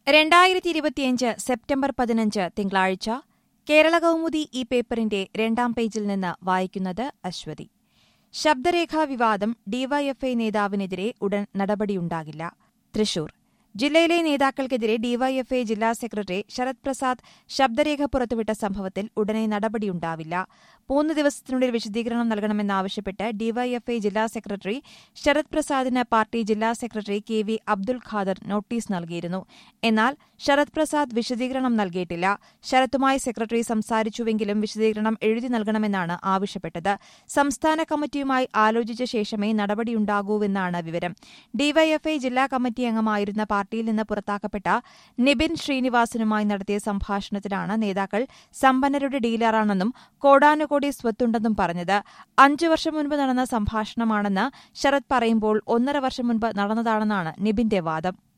രണ്ടായിരത്തി ഇരുപത്തിയഞ്ച് സെപ്റ്റംബർ പതിനഞ്ച് തിങ്കളാഴ്ച കേരള കൗമുദി ഈ പേപ്പറിന്റെ രണ്ടാം പേജിൽ നിന്ന് വായിക്കുന്നത് അശ്വതി ശബ്ദരേഖാ വിവാദം ഡിവൈഎഫ്ഐ നേതാവിനെതിരെ ഉടൻ നടപടിയുണ്ടാകില്ല തൃശൂർ ജില്ലയിലെ നേതാക്കൾക്കെതിരെ ഡിവൈഎഫ്ഐ ജില്ലാ സെക്രട്ടറി ശരത് പ്രസാദ് ശബ്ദരേഖ പുറത്തുവിട്ട സംഭവത്തിൽ ഉടനെ നടപടിയുണ്ടാവില്ല മൂന്ന് ദിവസത്തിനുള്ളിൽ വിശദീകരണം നൽകണമെന്നാവശ്യപ്പെട്ട് ഡിവൈഎഫ്ഐ ജില്ലാ സെക്രട്ടറി ശരത് പ്രസാദിന് പാർട്ടി ജില്ലാ secretary K V Abdul Khader notice നൽകിയിരുന്നു എന്നാൽ ശരത് പ്രസാദ് വിശദീകരണം നൽകിയിട്ടില്ല ശരത്തുമായി സെക്രട്ടറി സംസാരിച്ചുവെങ്കിലും വിശദീകരണം എഴുതി നൽകണമെന്നാണ് ആവശ്യപ്പെട്ടത് സംസ്ഥാന കമ്മിറ്റിയുമായി ആലോചിച്ച ശേഷമേ നടപടിയുണ്ടാകൂവെന്നാണ് വിവരം ഡിവൈഎഫ്ഐ ജില്ലാ കമ്മിറ്റി അംഗമായിരുന്ന പാർട്ടിയിൽ നിന്ന് പുറത്താക്കപ്പെട്ട നിബിൻ ശ്രീനിവാസനുമായി നടത്തിയ സംഭാഷണത്തിലാണ് നേതാക്കൾ സമ്പന്നരുടെ ഡീലറാണെന്നും കോടാനുകോടി സ്വത്തുണ്ടെന്നും പറഞ്ഞത് അഞ്ചു വർഷം മുൻപ് നടന്ന സംഭാഷണമാണെന്ന് ശരത് പറയുമ്പോൾ ഒന്നര വർഷം മുൻപ് നടന്നതാണെന്നാണ് നിബിന്റെ വാദം